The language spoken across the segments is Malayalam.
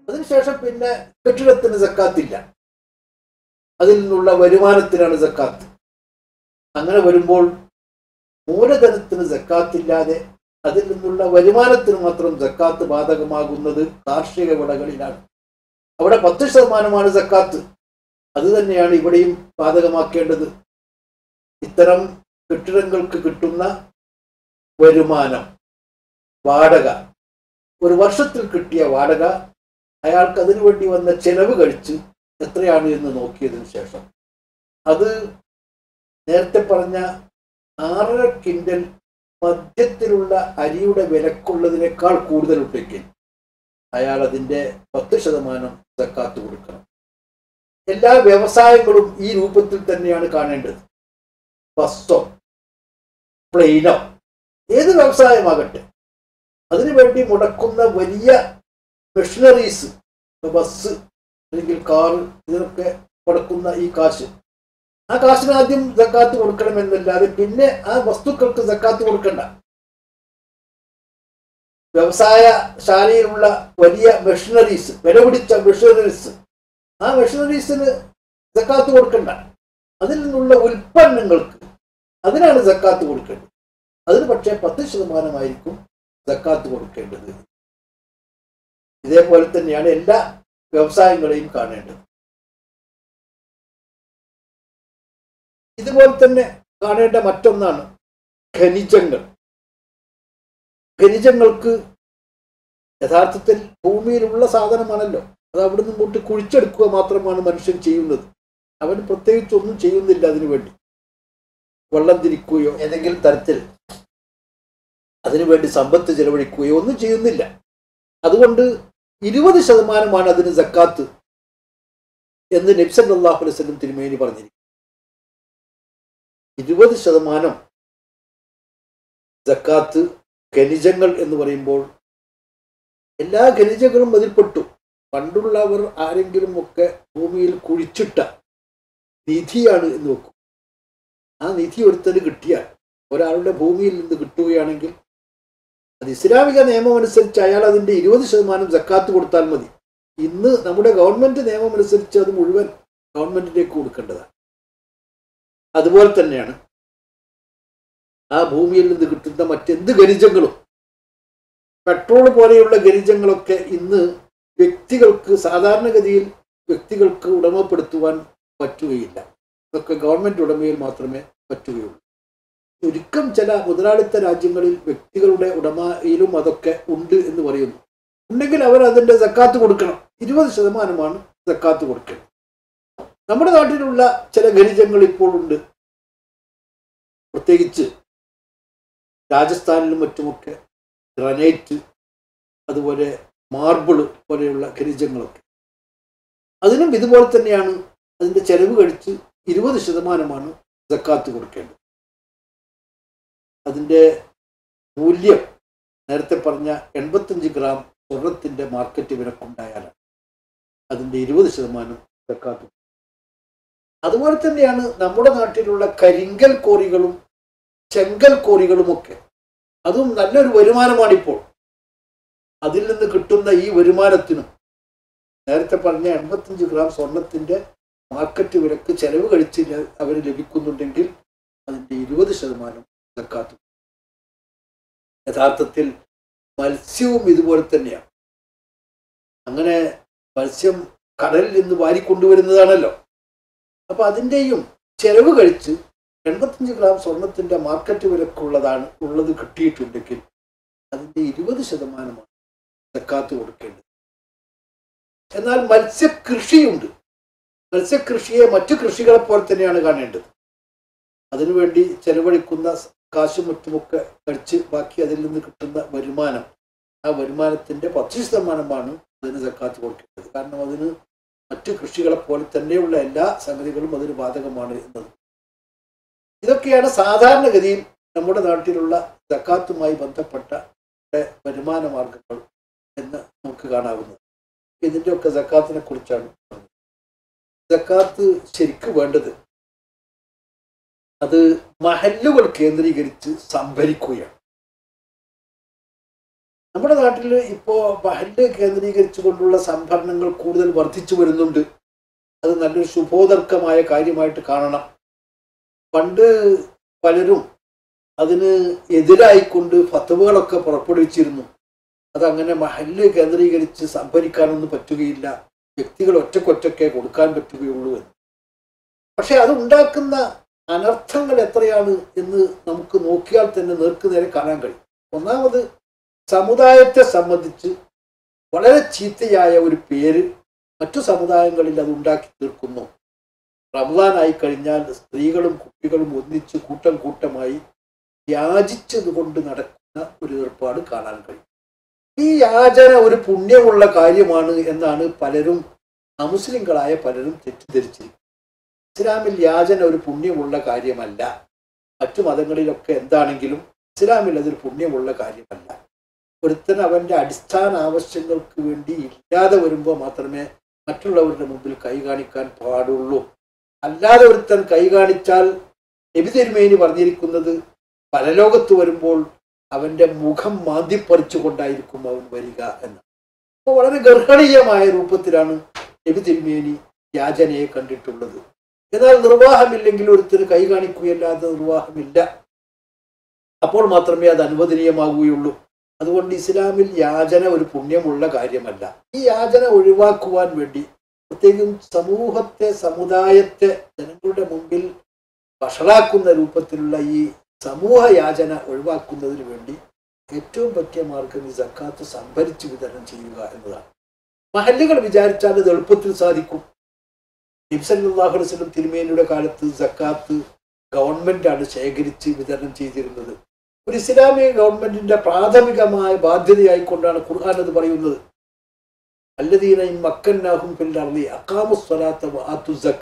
അതിനുശേഷം പിന്നെ കെട്ടിടത്തിന് സക്കാത്തില്ല അതിൽ നിന്നുള്ള വരുമാനത്തിനാണ് സക്കാത്ത് അങ്ങനെ വരുമ്പോൾ മൂലധനത്തിന് സക്കാത്തില്ലാതെ അതിൽ നിന്നുള്ള വരുമാനത്തിന് മാത്രം സക്കാത്ത് ബാധകമാകുന്നത് കാർഷിക വിളകളിലാണ് അവിടെ പത്ത് ശതമാനമാണ് സക്കാത്ത് അത് തന്നെയാണ് ഇവിടെയും ബാധകമാക്കേണ്ടത് ഇത്തരം കെട്ടിടങ്ങൾക്ക് കിട്ടുന്ന വരുമാനം വാടക ഒരു വർഷത്തിൽ കിട്ടിയ വാടക അയാൾക്ക് അതിനു വേണ്ടി വന്ന ചെലവ് കഴിച്ച് എത്രയാണ് എന്ന് നോക്കിയതിനു ശേഷം അത് നേരത്തെ പറഞ്ഞ ആറര കിൻഡൽ മധ്യത്തിലുള്ള അരിയുടെ വിലക്കുള്ളതിനേക്കാൾ കൂടുതൽ ഉണ്ടെങ്കിൽ അയാൾ അതിന്റെ പത്ത് ശതമാനം സക്കാത്ത് കൊടുക്കണം എല്ലാ വ്യവസായങ്ങളും ഈ രൂപത്തിൽ തന്നെയാണ് കാണേണ്ടത് ബസ്സോ പ്ലെയിനോ ഏത് വ്യവസായമാകട്ടെ അതിനുവേണ്ടി മുടക്കുന്ന വലിയ മെഷീനറീസ് ബസ് അല്ലെങ്കിൽ കാറ് ഇതിനൊക്കെ മുടക്കുന്ന ഈ കാശ് ആ കാശിന് ആദ്യം സക്കാത്ത് കൊടുക്കണമെന്നല്ലാതെ പിന്നെ ആ വസ്തുക്കൾക്ക് സക്കാത്ത് കൊടുക്കണ്ട വ്യവസായ ശാലയിലുള്ള വലിയ മെഷീനറീസ് വില പിടിച്ച മെഷീനറീസ് ആ മെഷീനറീസിന് സക്കാത്ത് കൊടുക്കണ്ട അതിൽ നിന്നുള്ള ഉൽപ്പന്നങ്ങൾക്ക് അതിനാണ് സക്കാത്ത് കൊടുക്കേണ്ടത് അതിന് പക്ഷേ പത്ത് ശതമാനമായിരിക്കും സക്കാത്ത് കൊടുക്കേണ്ടത് ഇതേപോലെ തന്നെയാണ് എല്ലാ വ്യവസായങ്ങളെയും കാണേണ്ടത് ഇതുപോലെ തന്നെ കാണേണ്ട മറ്റൊന്നാണ് ഖനിജങ്ങൾ ഖനിജങ്ങൾക്ക് യഥാർത്ഥത്തിൽ ഭൂമിയിലുള്ള സാധനമാണല്ലോ അത് അവിടെ നിന്ന് ഇങ്ങോട്ട് കുഴിച്ചെടുക്കുക മാത്രമാണ് മനുഷ്യൻ ചെയ്യുന്നത് അവൻ പ്രത്യേകിച്ച് ഒന്നും ചെയ്യുന്നില്ല അതിനു വേണ്ടി വെള്ളം തിരിക്കുകയോ ഏതെങ്കിലും തരത്തിൽ അതിനുവേണ്ടി സമ്പത്ത് ചെലവഴിക്കുകയോ ഒന്നും ചെയ്യുന്നില്ല അതുകൊണ്ട് ഇരുപത് ശതമാനമാണ് അതിന് സക്കാത്ത് എന്ന് നബ്സൽ അള്ളാഹു വസ്ലം തിരുമേനി പറഞ്ഞിരിക്കുന്നു ഇരുപത് ശതമാനം സക്കാത്ത് ഖനിജങ്ങൾ എന്ന് പറയുമ്പോൾ എല്ലാ ഖനിജങ്ങളും അതിൽപ്പെട്ടു പണ്ടുള്ളവർ ആരെങ്കിലും ഒക്കെ ഭൂമിയിൽ കുഴിച്ചിട്ട നിധിയാണ് എന്ന് വെക്കും ആ നിധി ഒരുത്തന് കിട്ടിയാൽ ഒരാളുടെ ഭൂമിയിൽ നിന്ന് കിട്ടുകയാണെങ്കിൽ അത് ഇസ്ലാമിക നിയമം അനുസരിച്ച് അയാൾ അതിന്റെ ഇരുപത് ശതമാനം സക്കാത്ത് കൊടുത്താൽ മതി ഇന്ന് നമ്മുടെ ഗവൺമെന്റ് നിയമം അനുസരിച്ച് അത് മുഴുവൻ ഗവൺമെന്റിലേക്ക് കൊടുക്കേണ്ടതാണ് അതുപോലെ തന്നെയാണ് ആ ഭൂമിയിൽ നിന്ന് കിട്ടുന്ന മറ്റെന്ത് ഖനിജങ്ങളും പെട്രോൾ പോലെയുള്ള ഖനിജങ്ങളൊക്കെ ഇന്ന് വ്യക്തികൾക്ക് സാധാരണഗതിയിൽ വ്യക്തികൾക്ക് ഉടമപ്പെടുത്തുവാൻ പറ്റുകയില്ല ഇതൊക്കെ ഗവൺമെന്റ് ഉടമയിൽ മാത്രമേ പറ്റുകയുള്ളൂ ചുരുക്കം ചില മുതലാളിത്ത രാജ്യങ്ങളിൽ വ്യക്തികളുടെ ഉടമയിലും അതൊക്കെ ഉണ്ട് എന്ന് പറയുന്നു ഉണ്ടെങ്കിൽ അവർ അതിന്റെ സക്കാത്ത് കൊടുക്കണം ഇരുപത് ശതമാനമാണ് സക്കാത്ത് കൊടുക്കേണ്ടത് നമ്മുടെ നാട്ടിലുള്ള ചില ഖനിജങ്ങൾ ഇപ്പോൾ ഉണ്ട് പ്രത്യേകിച്ച് രാജസ്ഥാനിലും മറ്റുമൊക്കെ ഗ്രനൈറ്റ് അതുപോലെ മാർബിൾ പോലെയുള്ള ഖനിജങ്ങളൊക്കെ അതിനും ഇതുപോലെ തന്നെയാണ് അതിന്റെ ചെലവ് കഴിച്ച് ഇരുപത് ശതമാനമാണ് സക്കാത്ത് കൊടുക്കേണ്ടത് അതിന്റെ മൂല്യം നേരത്തെ പറഞ്ഞ എൺപത്തഞ്ച് ഗ്രാം സ്വർണത്തിന്റെ മാർക്കറ്റ് വിലക്കുണ്ടായാലാണ് അതിന്റെ ഇരുപത് ശതമാനം സക്കാത്ത് അതുപോലെ തന്നെയാണ് നമ്മുടെ നാട്ടിലുള്ള കരിങ്കൽ കോറികളും ചെങ്കൽ കോറികളുമൊക്കെ അതും നല്ലൊരു വരുമാനമാണിപ്പോൾ അതിൽ നിന്ന് കിട്ടുന്ന ഈ വരുമാനത്തിനും നേരത്തെ പറഞ്ഞ എൺപത്തഞ്ച് ഗ്രാം സ്വർണത്തിന്റെ മാർക്കറ്റ് വിലക്ക് ചെലവ് കഴിച്ച് അവന് ലഭിക്കുന്നുണ്ടെങ്കിൽ അതിന്റെ ഇരുപത് ശതമാനം സക്കാത്ത് യഥാർത്ഥത്തിൽ മത്സ്യവും ഇതുപോലെ തന്നെയാണ് അങ്ങനെ മത്സ്യം കടലിൽ നിന്ന് വാരിക്കൊണ്ടുവരുന്നതാണല്ലോ അപ്പൊ അതിൻ്റെയും ചെലവ് കഴിച്ച് എൺപത്തഞ്ച് ഗ്രാം സ്വർണത്തിന്റെ മാർക്കറ്റ് വിലക്കുള്ളതാണ് ഉള്ളത് കിട്ടിയിട്ടുണ്ടെങ്കിൽ അതിന്റെ ഇരുപത് ശതമാനമാണ് സക്കാത്ത് കൊടുക്കേണ്ടത് എന്നാൽ മത്സ്യകൃഷിയുണ്ട് മത്സ്യകൃഷിയെ മറ്റു കൃഷികളെ പോലെ തന്നെയാണ് കാണേണ്ടത് അതിനുവേണ്ടി ചെലവഴിക്കുന്ന കാശും മറ്റുമൊക്കെ കഴിച്ച് ബാക്കി അതിൽ നിന്ന് കിട്ടുന്ന വരുമാനം ആ വരുമാനത്തിന്റെ പത്ത് ശതമാനമാണ് അതിന് സക്കാത്ത് കൊടുക്കേണ്ടത് കാരണം അതിന് മറ്റു കൃഷികളെ പോലെ തന്നെയുള്ള എല്ലാ സംഗതികളും അതിന് ബാധകമാണ് എന്നത് ഇതൊക്കെയാണ് സാധാരണഗതിയിൽ നമ്മുടെ നാട്ടിലുള്ള സക്കാത്തുമായി ബന്ധപ്പെട്ട വരുമാന മാർഗങ്ങൾ എന്ന് നമുക്ക് കാണാവുന്നത് ഇതിൻ്റെയൊക്കെ സക്കാത്തിനെ കുറിച്ചാണ് സക്കാത്ത് ശരിക്ക് വേണ്ടത് അത് മഹല്ലുകൾ കേന്ദ്രീകരിച്ച് സംഭരിക്കുകയാണ് നമ്മുടെ നാട്ടിൽ ഇപ്പോൾ മഹല്ല് കേന്ദ്രീകരിച്ചുകൊണ്ടുള്ള സംഭരണങ്ങൾ കൂടുതൽ വർദ്ധിച്ചു വരുന്നുണ്ട് അത് നല്ലൊരു ശുഭോദർക്കമായ കാര്യമായിട്ട് കാണണം പണ്ട് പലരും അതിന് എതിരായിക്കൊണ്ട് ഫത്തുവകളൊക്കെ പുറപ്പെടുവിച്ചിരുന്നു അതങ്ങനെ മഹല്ല് കേന്ദ്രീകരിച്ച് സംഭരിക്കാനൊന്നും പറ്റുകയില്ല വ്യക്തികൾ ഒറ്റക്കൊറ്റക്കെ കൊടുക്കാൻ പറ്റുകയുള്ളൂ എന്ന് പക്ഷെ അത് ഉണ്ടാക്കുന്ന അനർത്ഥങ്ങൾ എത്രയാണ് എന്ന് നമുക്ക് നോക്കിയാൽ തന്നെ നേർക്കുനേരെ കാണാൻ കഴിയും ഒന്നാമത് സമുദായത്തെ സംബന്ധിച്ച് വളരെ ചീത്തയായ ഒരു പേര് മറ്റു സമുദായങ്ങളിൽ അത് ഉണ്ടാക്കി തീർക്കുന്നു റമദാനായി കഴിഞ്ഞാൽ സ്ത്രീകളും കുട്ടികളും ഒന്നിച്ച് കൂട്ടം കൂട്ടമായി യാചിച്ചത് കൊണ്ട് നടക്കുന്ന ഒരു ഏർപ്പാട് കാണാൻ കഴിയും ഈ യാചന ഒരു പുണ്യമുള്ള കാര്യമാണ് എന്നാണ് പലരും അമുസ്ലിങ്ങളായ പലരും തെറ്റിദ്ധരിച്ചിരിക്കുന്നത് ഇസ്ലാമിൽ യാചന ഒരു പുണ്യമുള്ള കാര്യമല്ല മറ്റു മതങ്ങളിലൊക്കെ എന്താണെങ്കിലും ഇസ്ലാമിൽ അതൊരു പുണ്യമുള്ള കാര്യമല്ല ഒരുത്തൻ അവന്റെ അടിസ്ഥാന ആവശ്യങ്ങൾക്ക് വേണ്ടി ഇല്ലാതെ വരുമ്പോൾ മാത്രമേ മറ്റുള്ളവരുടെ മുമ്പിൽ കൈ കാണിക്കാൻ പാടുള്ളൂ അല്ലാതെ ഒരുത്തൻ കൈ കാണിച്ചാൽ നബി തിരുമേനി പറഞ്ഞിരിക്കുന്നത് പരലോകത്ത് വരുമ്പോൾ അവന്റെ മുഖം മാന്തിപ്പറിച്ചു കൊണ്ടായിരിക്കും അവൻ വരിക എന്ന് അപ്പോൾ വളരെ ഗർഹണീയമായ രൂപത്തിലാണ് നബി തിരുമേനി യാചനയെ കണ്ടിട്ടുള്ളത് എന്നാൽ നിർവാഹമില്ലെങ്കിൽ ഒരുത്തിന് കൈ കാണിക്കുകയല്ലാതെ നിർവാഹമില്ല അപ്പോൾ മാത്രമേ അത് അനുവദനീയമാകുകയുള്ളൂ അതുകൊണ്ട് ഇസ്ലാമിൽ യാചന ഒരു പുണ്യമുള്ള കാര്യമല്ല ഈ യാചന ഒഴിവാക്കുവാൻ വേണ്ടി പ്രത്യേകം സമൂഹത്തെ സമുദായത്തെ ജനങ്ങളുടെ മുമ്പിൽ വഷളാക്കുന്ന രൂപത്തിലുള്ള ഈ സമൂഹ യാചന ഒഴിവാക്കുന്നതിന് വേണ്ടി ഏറ്റവും പറ്റിയ മാർഗം ഈ സക്കാത്ത് സംഭരിച്ച് വിതരണം ചെയ്യുക എന്നതാണ് മഹല്ലുകൾ വിചാരിച്ചാൽ ഇത് എളുപ്പത്തിൽ സാധിക്കും നബ്സല്ലാഹു വസ്ലം തിരുമേനിയുടെ കാലത്ത് സക്കാത്ത് ഗവൺമെന്റാണ് ശേഖരിച്ച് വിതരണം ചെയ്തിരുന്നത് ഒരു ഇസ്ലാമിക ഗവൺമെന്റിന്റെ പ്രാഥമികമായ ബാധ്യതയായിക്കൊണ്ടാണ് ഖുർആൻ അത് പറയുന്നത് അല്ലദീന മക്കന്നാഹും പില്ലർലി അക്കാമുസ്വലാത്ത ആത്തുസക്ക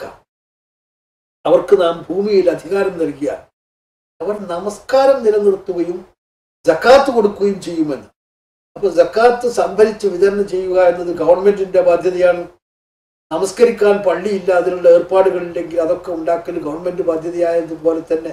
അവർക്ക് നാം ഭൂമിയിൽ അധികാരം നൽകിയ അവർ നമസ്കാരം നിലനിർത്തുകയും ജക്കാത്ത് കൊടുക്കുകയും ചെയ്യുമെന്ന് അപ്പൊ ജക്കാത്ത് സംഭരിച്ച് വിതരണം ചെയ്യുക എന്നത് ഗവൺമെന്റിന്റെ ബാധ്യതയാണ് നമസ്കരിക്കാൻ പള്ളിയില്ല അതിനുള്ള ഏർപ്പാടുകളില്ലെങ്കിൽ അതൊക്കെ ഉണ്ടാക്കൽ ഗവൺമെന്റ് ബാധ്യതയായതുപോലെ തന്നെ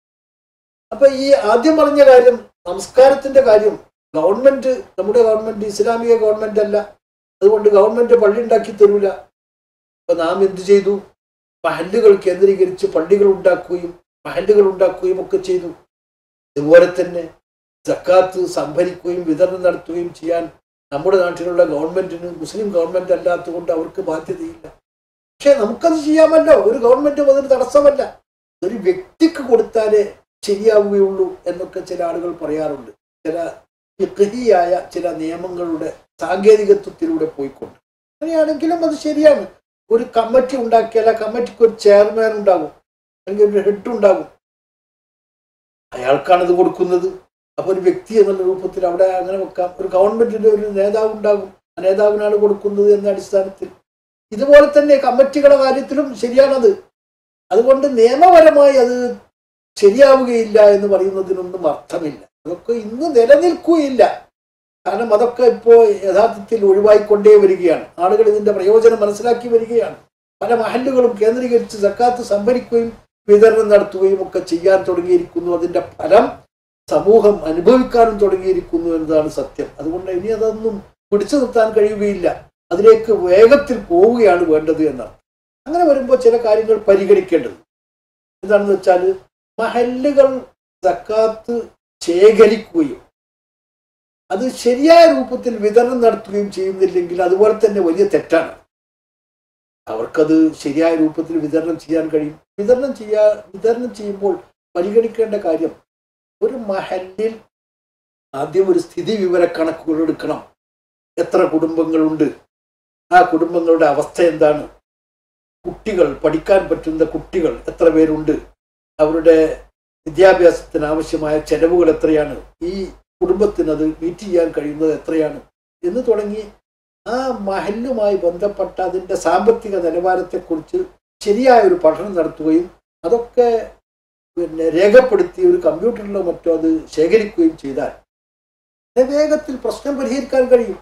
അപ്പൊ ഈ ആദ്യം പറഞ്ഞ കാര്യം നമസ്കാരത്തിന്റെ കാര്യം ഗവൺമെന്റ് നമ്മുടെ ഗവൺമെന്റ് ഇസ്ലാമിക ഗവൺമെന്റ് അല്ല അതുകൊണ്ട് ഗവൺമെന്റ് പള്ളി ഉണ്ടാക്കി തരൂല അപ്പൊ നാം എന്ത് ചെയ്തു മഹല്ലുകൾ കേന്ദ്രീകരിച്ച് പള്ളികൾ ഉണ്ടാക്കുകയും മഹല്ലുകൾ ഉണ്ടാക്കുകയും ഒക്കെ ചെയ്തു അതുപോലെ തന്നെ ജക്കാത്ത് സംഭരിക്കുകയും വിതരണം നടത്തുകയും ചെയ്യാൻ നമ്മുടെ നാട്ടിലുള്ള ഗവൺമെന്റിന് മുസ്ലിം ഗവൺമെന്റ് അല്ലാത്തതുകൊണ്ട് അവർക്ക് ബാധ്യതയില്ല പക്ഷെ നമുക്കത് ചെയ്യാമല്ലോ ഒരു ഗവൺമെന്റും അതിന് തടസ്സമല്ല ഒരു വ്യക്തിക്ക് കൊടുത്താലേ ശരിയാവുകയുള്ളൂ എന്നൊക്കെ ചില ആളുകൾ പറയാറുണ്ട് ചില ഫിഖഹിയായ ചില നിയമങ്ങളുടെ സാങ്കേതികത്വത്തിലൂടെ പോയിക്കൊണ്ട് അങ്ങനെയാണെങ്കിലും അത് ശരിയാണ് ഒരു കമ്മിറ്റി ഉണ്ടാക്കിയാൽ ആ കമ്മിറ്റിക്ക് ഒരു ചെയർമാൻ ഉണ്ടാകും അല്ലെങ്കിൽ ഒരു ഹെഡ് ഉണ്ടാകും അയാൾക്കാണ് ഇത് കൊടുക്കുന്നത് അപ്പൊ ഒരു വ്യക്തി എന്നുള്ള രൂപത്തിൽ അവിടെ അങ്ങനെ വെക്കാം ഒരു ഗവൺമെന്റിന്റെ ഒരു നേതാവ് ഉണ്ടാകും ആ നേതാവിനാണ് കൊടുക്കുന്നത് എന്ന അടിസ്ഥാനത്തിൽ ഇതുപോലെ തന്നെ കമ്മിറ്റികളുടെ കാര്യത്തിലും ശരിയാണത് അതുകൊണ്ട് നിയമപരമായി അത് ശരിയാവുകയില്ല എന്ന് പറയുന്നതിനൊന്നും അർത്ഥമില്ല അതൊക്കെ ഇന്ന് നിലനിൽക്കുകയില്ല കാരണം അതൊക്കെ ഇപ്പോൾ യഥാർത്ഥത്തിൽ ഒഴിവായിക്കൊണ്ടേ വരികയാണ് ആളുകൾ ഇതിന്റെ പ്രയോജനം മനസ്സിലാക്കി വരികയാണ് പല മഹല്ലുകളും കേന്ദ്രീകരിച്ച് സക്കാത്ത് സംഭരിക്കുകയും വിതരണം നടത്തുകയും ഒക്കെ ചെയ്യാൻ തുടങ്ങിയിരിക്കുന്നു അതിന്റെ ഫലം സമൂഹം അനുഭവിക്കാനും തുടങ്ങിയിരിക്കുന്നു എന്നതാണ് സത്യം അതുകൊണ്ട് ഇനി അതൊന്നും പിടിച്ചു നിർത്താൻ കഴിയുകയില്ല അതിലേക്ക് വേഗത്തിൽ പോവുകയാണ് വേണ്ടത് എന്നാണ് അങ്ങനെ വരുമ്പോൾ ചില കാര്യങ്ങൾ പരിഗണിക്കേണ്ടത് എന്താണെന്ന് വെച്ചാൽ മഹല്ലുകൾ സക്കാത്ത് ശേഖരിക്കുകയും അത് ശരിയായ രൂപത്തിൽ വിതരണം നടത്തുകയും ചെയ്യുന്നില്ലെങ്കിൽ അതുപോലെ തന്നെ വലിയ തെറ്റാണ് അവർക്കത് ശരിയായ രൂപത്തിൽ വിതരണം ചെയ്യാൻ കഴിയും വിതരണം ചെയ്യാ വിതരണം ചെയ്യുമ്പോൾ പരിഗണിക്കേണ്ട കാര്യം ഒരു മഹല്ലിൽ ആദ്യം ഒരു സ്ഥിതി വിവര കണക്കുകൾ എടുക്കണം എത്ര കുടുംബങ്ങളുണ്ട് ആ കുടുംബങ്ങളുടെ അവസ്ഥ എന്താണ് കുട്ടികൾ പഠിക്കാൻ പറ്റുന്ന കുട്ടികൾ എത്ര പേരുണ്ട് അവരുടെ വിദ്യാഭ്യാസത്തിന് ആവശ്യമായ ചെലവുകൾ എത്രയാണ് ഈ കുടുംബത്തിന് അത് മീറ്റ് ചെയ്യാൻ കഴിയുന്നത് എത്രയാണ് എന്ന് തുടങ്ങി ആ മഹല്ലുമായി ബന്ധപ്പെട്ട അതിൻ്റെ സാമ്പത്തിക നിലവാരത്തെക്കുറിച്ച് ശരിയായ ഒരു പഠനം നടത്തുകയും അതൊക്കെ പിന്നെ രേഖപ്പെടുത്തി ഒരു കമ്പ്യൂട്ടറിലോ മറ്റോ അത് ശേഖരിക്കുകയും ചെയ്താൽ വേഗത്തിൽ പ്രശ്നം പരിഹരിക്കാൻ കഴിയും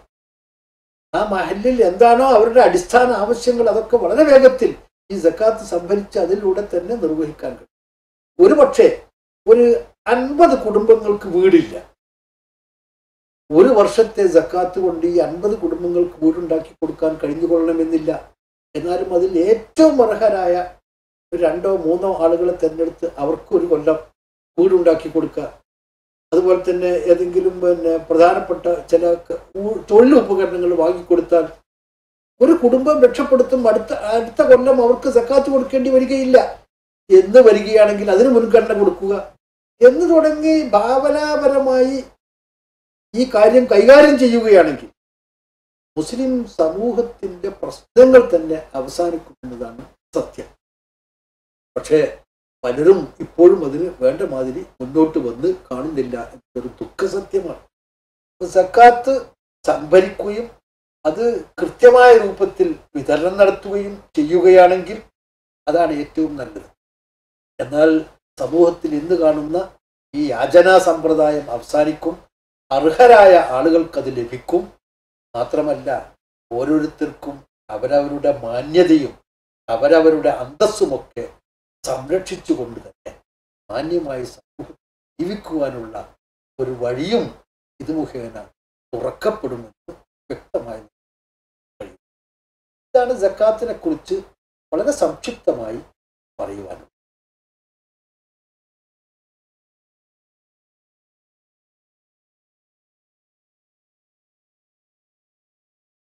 ആ മഹല്ലിൽ എന്താണോ അവരുടെ അടിസ്ഥാന ആവശ്യങ്ങൾ അതൊക്കെ വളരെ വേഗത്തിൽ ഈ സക്കാത്ത് സംഭരിച്ച് അതിലൂടെ തന്നെ നിർവഹിക്കാൻ കഴിയും ഒരു പക്ഷേ ഒരു അൻപത് കുടുംബങ്ങൾക്ക് വീടില്ല ഒരു വർഷത്തെ ജക്കാത്ത് കൊണ്ട് ഈ അൻപത് കുടുംബങ്ങൾക്ക് വീടുണ്ടാക്കി കൊടുക്കാൻ കഴിഞ്ഞുകൊള്ളണമെന്നില്ല എന്നാലും അതിൽ ഏറ്റവും അർഹരായ ഒരു രണ്ടോ മൂന്നോ ആളുകളെ തിരഞ്ഞെടുത്ത് അവർക്ക് ഒരു കൊല്ലം വീടുണ്ടാക്കി കൊടുക്കുക അതുപോലെ തന്നെ ഏതെങ്കിലും പിന്നെ പ്രധാനപ്പെട്ട ചില ക- ഊ- തൊഴിലുപകരണങ്ങൾ വാങ്ങിക്കൊടുത്താൽ ഒരു കുടുംബം രക്ഷപ്പെടുത്തും അടുത്ത അടുത്ത കൊല്ലം അവർക്ക് സക്കാത്ത് കൊടുക്കേണ്ടി വരികയില്ല എന്ന് വരികയാണെങ്കിൽ അതിന് മുൻഗണന കൊടുക്കുക എന്ന് തുടങ്ങി ഭാവനാപരമായി ഈ കാര്യം കൈകാര്യം ചെയ്യുകയാണെങ്കിൽ മുസ്ലിം സമൂഹത്തിന്റെ പ്രശ്നങ്ങൾ തന്നെ അവസാനിക്കുമെന്നതാണ് സത്യം പക്ഷേ പലരും ഇപ്പോഴും അതിന് വേണ്ട മാതിരി മുന്നോട്ട് വന്ന് കാണുന്നില്ല എന്നൊരു ദുഃഖസത്യമാണ് അപ്പൊ സക്കാത്ത് സംഭരിക്കുകയും അത് കൃത്യമായ രൂപത്തിൽ വിതരണം നടത്തുകയും ചെയ്യുകയാണെങ്കിൽ അതാണ് ഏറ്റവും നല്ലത് എന്നാൽ സമൂഹത്തിൽ ഇന്ന് കാണുന്ന ഈ യാചനാ സമ്പ്രദായം അവസാനിക്കും അർഹരായ ആളുകൾക്ക് അത് ലഭിക്കും മാത്രമല്ല ഓരോരുത്തർക്കും അവരവരുടെ മാന്യതയും അവരവരുടെ അന്തസ്സുമൊക്കെ സംരക്ഷിച്ചുകൊണ്ട് തന്നെ മാന്യമായി സമൂഹത്തിൽ ജീവിക്കുവാനുള്ള ഒരു വഴിയും ഇത് മുഖേന തുറക്കപ്പെടുമെന്ന് വ്യക്തമായി കഴിയും ഇതാണ് ജക്കാത്തിനെ കുറിച്ച് വളരെ സംക്ഷിപ്തമായി പറയുവാനുള്ളത്